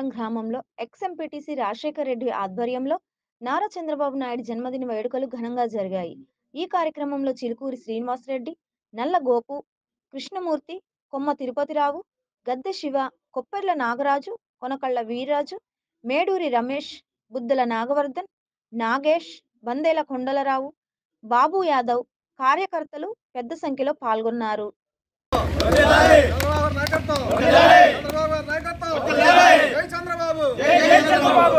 రామవరం గ్రామంలో ఎక్స్ఎంపీటీసీ రాజశేఖర్ రెడ్డి ఆధ్వర్యంలో నారా చంద్రబాబు నాయుడు జన్మదిన వేడుకలు ఘనంగా జరిగాయి ఈ కార్యక్రమంలో చిలుకూరి శ్రీనివాసరెడ్డి నల్ల గోపు కృష్ణమూర్తి కొమ్మ తిరుపతిరావు గద్దె శివ కొప్పెర్ల నాగరాజు కొనకళ్ళ వీర్రాజు మేడూరి రమేష్ బుద్దల నాగవర్ధన్ నాగేష్ బందేల కొండలరావు బాబు యాదవ్ కార్యకర్తలు పెద్ద సంఖ్యలో పాల్గొన్నారు చంద్రబాబు నాయకత్వం చంద్రబాబు నాయకత్వం జై చంద్రబాబు జై చంద్రబాబు